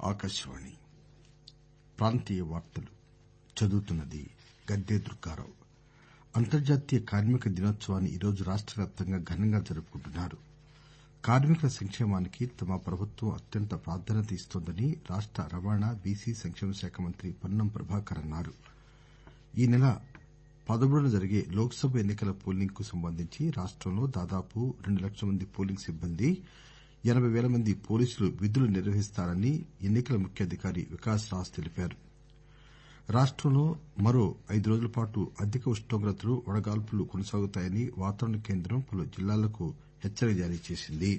ఆకాశవాణి ప్రాంతీయ వార్తలు చదువుతున్నది గద్దె దుర్గారావు అంతర్జాతీయ కార్మిక దినోత్సవాన్ని ఈరోజు రాష్ట వ్యాప్తంగా ఘనంగా జరుపుకుంటున్నారు కార్మికుల సంక్షేమానికి తమ ప్రభుత్వం అత్యంత ప్రాధాన్యత ఇస్తోందని రాష్ట రవాణా బీసీ సంక్షేమ శాఖ మంత్రి పొన్నం ప్రభాకర్ అన్నారు ఈ నెల పదమూడున జరిగే లోక్ సభ ఎన్ని కల పోలింగ్ కు సంబంధించి రాష్టంలో దాదాపు రెండు లక్షల మంది పోలింగ్ సిబ్బంది ఎనబై పేల మంది పోలీసులు విధులు నిర్వహిస్తారని ఎన్ని కల ముఖ్యాధికారి వికాస్ రాజ్ తెలిపారు రాష్టంలో మరో ఐదు రోజుల పాటు అధిక ఉష్ణోగ్రతలు వడగాల్పులు కొనసాగుతాయని వాతావరణ కేంద్రం పలు జిల్లాలకు హెచ్చరిక జారీ చేసింది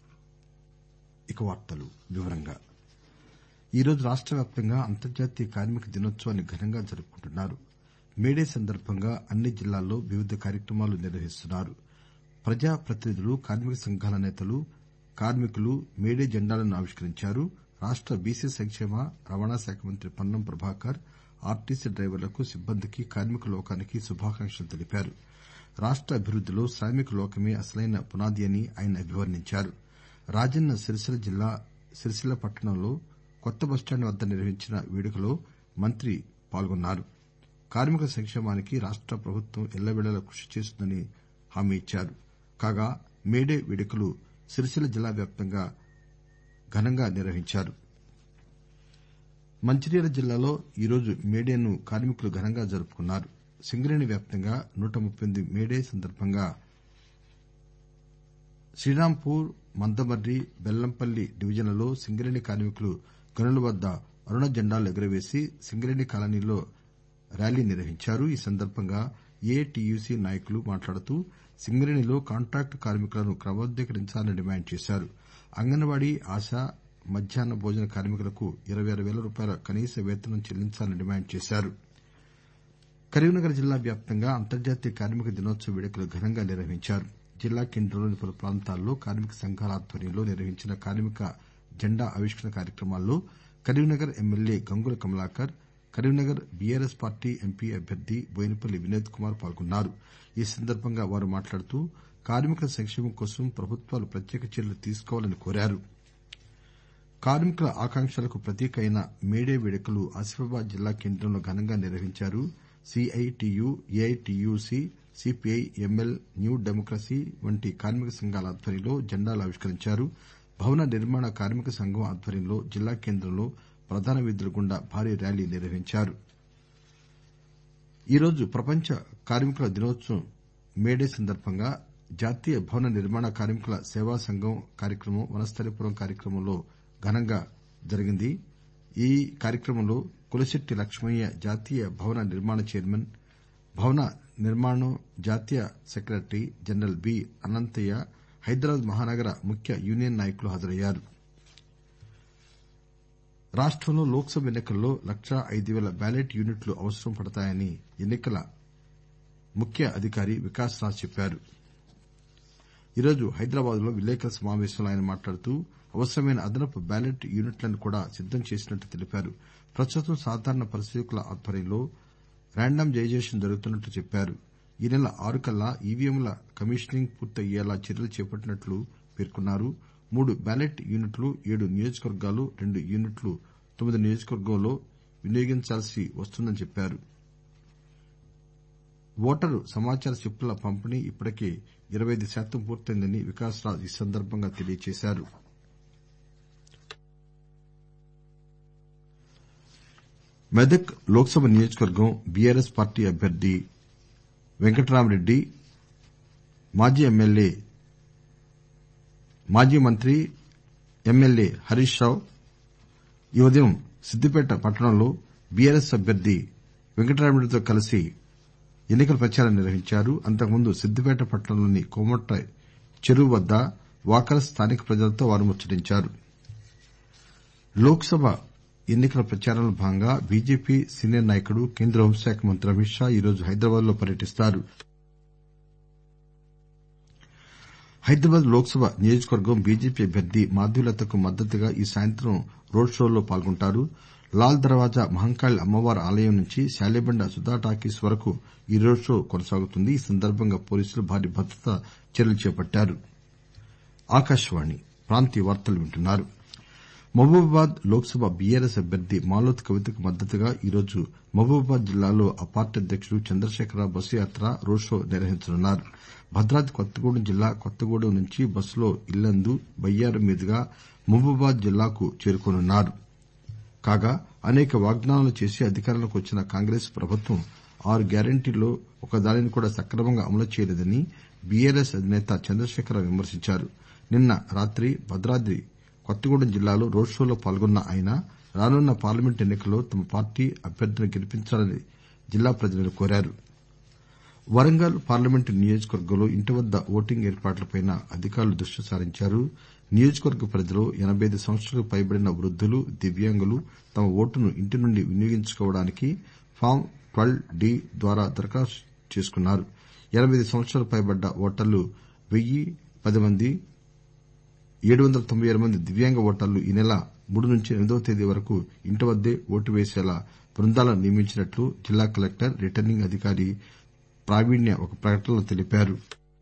ఈరోజు రాష్ట వ్యాప్తంగా అంతర్జాతీయ కార్మిక దినోత్సవాన్ని ఘనంగా జరుపుకుంటున్నారు మేడే సందర్బంగా అన్ని జిల్లాల్లో వివిధ కార్యక్రమాలు నిర్వహిస్తున్నారు ప్రజా ప్రతినిధులు కార్మిక సంఘాల నేతలు కార్మికులు మేడే జెండాలను ఆవిష్కరించారు రాష్ట బీసీ సంక్షేమ రవాణా శాఖ మంత్రి పొన్నం ప్రభాకర్ ఆర్టీసీ డ్రైవర్లకు సిబ్బందికి కార్మిక లోకానికి శుభాకాంక్షలు తెలిపారు రాష్ట అభివృద్దిలో శ్రామిక లోకమే అసలైన పునాది అని ఆయన అభివర్ణించారు రాజన్న సిరిసిల్ల జిల్లా సిరిసిల్ల పట్టణంలో కొత్త బస్టాండ్ వద్ద నిర్వహించిన వేడుకలో మంత్రి పాల్గొన్నారు కార్మికుల సంక్షేమానికి రాష్ట ప్రభుత్వం ఎల్లవేళలా కృషి చేస్తుందని హామీ ఇచ్చారు కాగా మేడే వేడుకలు సిరిసిల్ల జిల్లా వ్యాప్తంగా ఘనంగా నిర్వహించారు మంచిర్యాల జిల్లాలో ఈరోజు మేడేను కార్మికులు ఘనంగా జరుపుకున్నారు సింగరేణి వ్యాప్తంగా నూట ముప్పై ఎనిమిది మేడే సందర్బంగా శ్రీరాంపూర్ మందమర్రి బెల్లంపల్లి డివిజన్లలో సింగరేణి కార్మికులు గనుల వద్ద అరుణ జెండాలు ఎగురవేసి సింగరేణి కాలనీలో ర్యాలీ నిర్వహించారు ఈ సందర్బంగా ఏఐటియుసి నాయకులు మాట్లాడుతూ సింగరేణిలో కాంట్రాక్టు కార్మికులను క్రమబద్దీకరించాలని డిమాండ్ చేశారు అంగన్వాడీ ఆశా మధ్యాహ్న భోజన కార్మికులకు ఇరవై ఆరు పేల రూపాయల కనీస వేతనం చెల్లించాలని డిమాండ్ చేశారు కరీంనగర్ జిల్లా వ్యాప్తంగా అంతర్జాతీయ కార్మిక దినోత్సవ వేడుకలు ఘనంగా నిర్వహించారు జిల్లా కేంద్రంలోని పలు ప్రాంతాల్లో కార్మిక సంఘాల ఆధ్వర్యంలో నిర్వహించిన కార్మిక జెండా ఆవిష్కరణ కార్యక్రమాల్లో Karimnagar MLA Gangula Kamalakar Karimnagar BRS party MP అభ్యర్థి బోయినపల్లి వినోద్ కుమార్ పాల్గొన్నారు ఈ సందర్బంగా వారు మాట్లాడుతూ కార్మికుల సంక్షేమం కోసం ప్రభుత్వాలు ప్రత్యేక చర్యలు తీసుకోవాలని కోరారు కార్మికుల ఆకాంక్షలకు ప్రతీక అయిన మేడే వేడుకలు ఆసిఫాబాద్ జిల్లా కేంద్రంలో ఘనంగా నిర్వహించారు CITU AITUC CPI ML New Democracy వంటి కార్మిక సంఘాల ఆధ్వర్యంలో జెండాలు ఆవిష్కరించారు భవన నిర్మాణ కార్మిక సంఘం ఆధ్వర్యంలో జిల్లా కేంద్రంలో ప్రధాన వీధుల గుండా భారీ ర్యాలీ నిర్వహించారు ఈరోజు ప్రపంచ కార్మికుల దినోత్సవం మేడే సందర్బంగా జాతీయ భవన నిర్మాణ కార్మికుల సేవా సంఘం కార్యక్రమం వనస్థలీపురం కార్యక్రమంలో ఘనంగా జరిగింది ఈ కార్యక్రమంలో కులశెట్టి లక్ష్మయ్య జాతీయ భవన నిర్మాణ చైర్మన్ భవన నిర్మాణం జాతీయ secretary general B Anantaiah Hyderabad మహానగర ముఖ్య యూనియన్ నాయకులు హాజరయ్యారు రాష్టంలో లోక్ సభ ఎన్ని కల్లో లక్షా ఐదు పేల బ్యాలెట్ యూనిట్లు అవసరం పడతాయని ఎన్ని కల ముఖ్య అధికారి వికాస్ రాజ్ చెప్పారు ఈరోజు హైదరాబాద్ లో విలేకరుల సమావేశంలో ఆయన మాట్లాడుతూ అవసరమైన అదనపు బ్యాలెట్ యూనిట్లను కూడా సిద్దం చేసినట్లు తెలిపారు ప్రస్తుతం సాధారణ పరిశీలకుల ఆధ్వర్యంలో ర్యాండమైజేషన్ జరుగుతున్నట్లు చెప్పారు ఈ నెల ఆరు కల్లా ఈవీఎంల కమిషనింగ్ పూర్తి అయ్యేలా చర్యలు చేపట్టినట్లు పేర్కొన్నారు మూడు బ్యాలెట్ యూనిట్లు ఏడు నియోజకవర్గాలు రెండు యూనిట్లు తొమ్మిది నియోజకవర్గంలో వినియోగించాల్సి వస్తుందని చెప్పారు ఓటరు సమాచార స్లిప్పుల పంపిణీ ఇప్పటికే ఇరవై ఐదు శాతం పూర్తయిందని వికాస్ రాజ్ ఈ సందర్బంగా తెలియజేశారు మెదక్ లోక్ సభ నియోజకవర్గం బీఆర్ఎస్ పార్టీ అభ్యర్థి వెంకట్రామరెడ్డి మాజీ ఎమ్మెల్యే మాజీ మంత్రి ఎమ్మెల్యే హరీష్ రావు ఈ ఉదయం సిద్దిపేట పట్టణంలో బీఆర్ఎస్ అభ్యర్థి వెంకట్రామరెడ్డితో కలిసి ఎన్ని కల ప్రచారం నిర్వహించారు అంతకుముందు సిద్దిపేట పట్టణంలోని కోమట్ల చెరువు వద్ద వాకర్స్ స్థానిక ప్రజలతో వారు ముచ్చటించారు లోక్ సభ ఎన్ని కల ప్రచారంలో భాగంగా బీజేపీ సీనియర్ నాయకుడు కేంద్ర హోంశాఖ మంత్రి అమిత్ షా ఈరోజు హైదరాబాద్ లో పర్యటిస్తారు హైదరాబాద్ లోక్ సభ నియోజకవర్గం బీజేపీ అభ్యర్థి మాధవీలతకు మద్దతుగా ఈ సాయంత్రం రోడ్ షోలో పాల్గొంటారు లాల్ దర్వాజా మహంకాళి అమ్మవారి ఆలయం నుంచి శాలిబండ సుధా టాకీస్ వరకు ఈ రోడ్ షో కొనసాగుతుంది ఈ సందర్బంగా పోలీసులు భారీ భద్రతా చర్యలు చేపట్టారు మహబూబాబాద్ లోక్ సభ బీఆర్ఎస్ అభ్యర్థి మాలోత్ కవితకు మద్దతుగా ఈరోజు మహబూబాబాద్ జిల్లాలో ఆ పార్టీ అధ్యకుడు చంద్రశేఖరరావు బస్సు యాత్ర రోడ్ షో నిర్వహించనున్నారు భద్రాద్రి కొత్తగూడెం జిల్లా కొత్తగూడెం నుంచి బస్సులో ఇల్లందు బయ్యారం మీదుగా మహబూబాబాద్ జిల్లాకు చేరుకోనున్నారు కాగా అనేక వాగ్దానాలు చేసి అధికారంలోకి వచ్చిన కాంగ్రెస్ ప్రభుత్వం ఆరు గ్యారంటీల్లో ఒకదానిని కూడా సక్రమంగా అమలు చేయలేదని బీఆర్ఎస్ అధినేత చంద్రశేఖరరావు విమర్శించారు నిన్న రాత్రి భద్రాద్రి కొత్తగూడెం జిల్లాలో రోడ్ షోలో పాల్గొన్న ఆయన రానున్న పార్లమెంట్ ఎన్ని కల్లో తమ పార్టీ అభ్యర్థిని గెలిపించాలని జిల్లా ప్రజలను కోరారు వరంగల్ పార్లమెంటు నియోజకవర్గంలో ఇంటి వద్ద ఓటింగ్ ఏర్పాట్లపై అధికారులు దృష్టి సారించారు నియోజకవర్గ పరిధిలో ఎనబై ఐదు సంవత్సరాలకు పైబడిన వృద్దులు దివ్యాంగులు తమ ఓటును ఇంటి నుండి వినియోగించుకోవడానికి ఫాం ట్వెల్వ్ డి ద్వారా దరఖాస్తు చేసుకున్నారు ఎనబై ఐదు సంవత్సరాలు పైబడ్డ ఓటర్లు వెయ్యి పది మంది ఏడు వందల తొంభై ఆరు మంది దివ్యాంగ ఓటర్లు ఈ నెల మూడు నుంచి ఎనిమిదవ తేదీ వరకు ఇంటి వద్దే ఓటు వేసేలా బృందాలను నియమించినట్లు జిల్లా కలెక్టర్ రిటర్నింగ్ అధికారి ప్రావీణ్య ఒక ప్రకటనలో తెలిపారు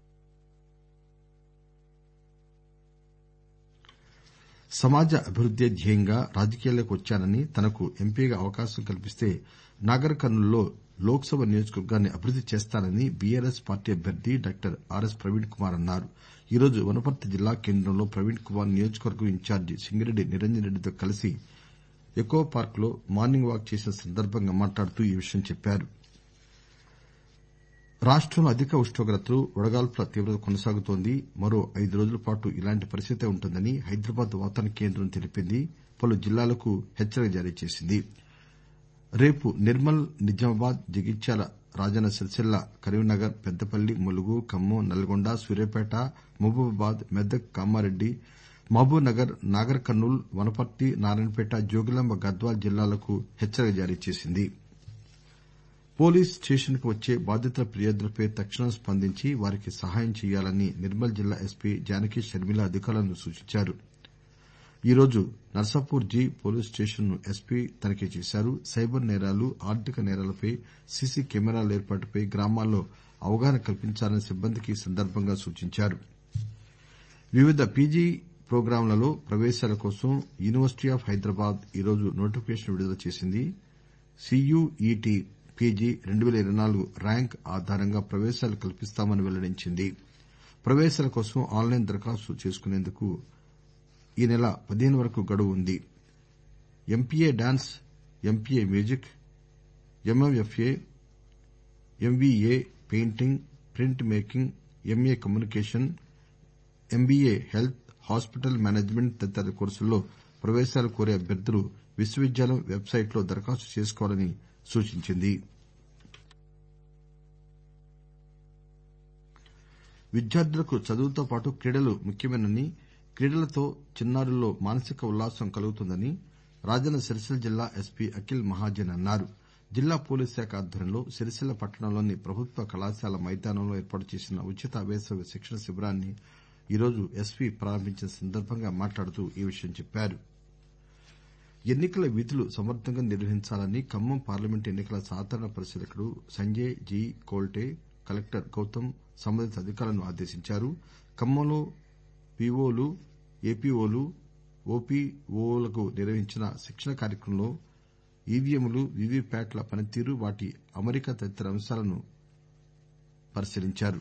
సమాజ అభివృద్దే ధ్యేయంగా రాజకీయాల్లోకి వచ్చానని తనకు ఎంపీగా అవకాశం కల్పిస్తే నాగర్ కర్నూల్ లోక్ సభ నియోజకవర్గాన్ని అభివృద్ది చేస్తానని బీఆర్ఎస్ పార్టీ అభ్యర్థి డాక్టర్ ఆర్ఎస్ ప్రవీణ్ కుమార్ అన్నారు ఈరోజు వనపర్తి జిల్లా కేంద్రంలో ప్రవీణ్ కుమార్ నియోజకవర్గం ఇన్ఛార్జి సింగిరెడ్డి నిరంజన్ రెడ్డితో కలిసి ఎకో పార్క్ లో మార్నింగ్ వాక్ చేసిన సందర్బంగా మాట్లాడుతూ ఈ విషయం చెప్పారు రాష్టంలో అధిక ఉష్ణోగ్రతలు వడగాల్పుల తీవ్రత కొనసాగుతోంది మరో ఐదు రోజుల పాటు ఇలాంటి పరిస్థితే ఉంటుందని హైదరాబాద్ వాతావరణ కేంద్రం తెలిపింది పలు జిల్లాలకు హెచ్చరిక జారీ చేసింది రేపు నిర్మల్ నిజామాబాద్ జగిత్యాల రాజన్న సిరిసిల్ల కరీంనగర్ పెద్దపల్లి ములుగు ఖమ్మం నల్గొండ సూర్యాపేట మహబూబాబాద్ మెదక్ కామారెడ్డి మహబూబ్ నగర్ నాగర్ కర్నూల్ వనపర్తి నారాయణపేట జోగులాంబ గద్వాల జిల్లాలకు హెచ్చరిక జారీ చేసింది పోలీస్ స్టేషన్ కు వచ్చే బాధితుల ఫిర్యాదులపై తక్షణం స్పందించి వారికి సహాయం చేయాలని నిర్మల్ జిల్లా ఎస్పీ జానకి షర్మిల అధికారులను సూచించారు ఈరోజు నర్సాపూర్ జి పోలీస్ స్టేషన్ ను ఎస్పీ తనిఖీ చేశారు సైబర్ నేరాలు ఆర్థిక నేరాలపై సీసీ కెమెరాల ఏర్పాటుపై గ్రామాల్లో అవగాహన కల్పించాలని సిబ్బందికి ఈ సందర్బంగా సూచించారు వివిధ పీజీ ప్రోగ్రాంలలో ప్రవేశాల కోసం యూనివర్సిటీ ఆఫ్ హైదరాబాద్ ఈరోజు నోటిఫికేషన్ విడుదల చేసింది సీయూఈటీ పీజీ రెండు పేల ఇరవై నాలుగు ర్యాంక్ ఆధారంగా ప్రవేశాలు కల్పిస్తామని వెల్లడించింది ప్రవేశాల కోసం ఆన్లైన్ దరఖాస్తు చేసుకునేందుకు ఈ నెల పదిహేను వరకు గడువు ఉంది MPA dance MPA music MMFA MVA painting printmaking MA communication MBA health hospital management తదితర కోర్సుల్లో ప్రవేశాలు కోరే అభ్యర్థులు విశ్వవిద్యాలయం వెబ్ సైట్ లో దరఖాస్తు చేసుకోవాలని సూచించింది విద్యార్థులకు చదువుతో పాటు క్రీడలు ముఖ్యమేనని క్రీడలతో చిన్నారుల్లో మానసిక ఉల్లాసం కలుగుతుందని రాజన్న సిరిసిల్ల జిల్లా ఎస్పీ అఖిల్ మహాజన్ అన్నారు జిల్లా పోలీస్ శాఖ ఆధ్వర్యంలో సిరిసిల్ల పట్టణంలోని ప్రభుత్వ కళాశాల మైదానంలో ఏర్పాటు చేసిన ఉచిత వేసవి శిక్షణ శిబిరాన్ని ఈరోజు ఎస్పీ ప్రారంభించిన సందర్బంగా మాట్లాడుతూ ఈ విషయం చెప్పారు ఎన్నికల విధులు సమర్దంగా నిర్వహించాలని ఖమ్మం పార్లమెంటు ఎన్నికల సాధారణ పరిశీలకుడు సంజయ్ జి కోల్టే కలెక్టర్ గౌతమ్ సంబంధిత అధికారులను ఆదేశించారు ఖమ్మంలో పీఓలు ఏపీఓలు ఓపీఓలకు నిర్వహించిన శిక్షణ కార్యక్రమంలో ఈవీఎంలు వీవీప్యాట్ల పనితీరు వాటి అమరిక తదితర అంశాలను పరిశీలించారు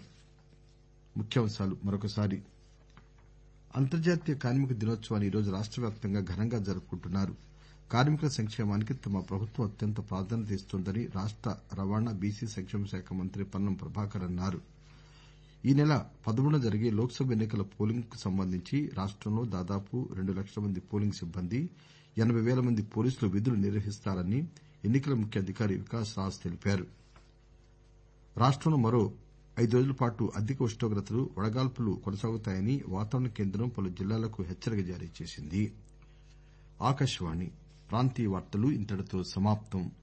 అంతర్జాతీయ కార్మిక దినోత్సవాన్ని ఈరోజు రాష్ట వ్యాప్తంగా ఘనంగా జరుపుకుంటున్నారు కార్మికుల సంక్షేమానికి తమ ప్రభుత్వం అత్యంత ప్రాధాన్యత ఇస్తోందని రాష్ట రవాణా బీసీ సంక్షేమ శాఖ మంత్రి పొన్నం ప్రభాకర్ అన్నారు ఈ నెల పదమూడున జరిగే లోక్ సభ ఎన్నికల పోలింగ్ కు సంబంధించి రాష్టంలో దాదాపు రెండు లక్షల మంది పోలింగ్ సిబ్బంది ఎనబై పేల మంది పోలీసులు విధులు నిర్వహిస్తారని ఎన్నికల ముఖ్య అధికారి వికాస్ రాజ్ తెలిపారు రాష్టంలో మరో ఐదు రోజుల పాటు అధిక ఉష్ణోగ్రతలు వడగాల్పులు కొనసాగుతాయని వాతావరణ కేంద్రం పలు జిల్లాలకు హెచ్చరిక జారీ చేసింది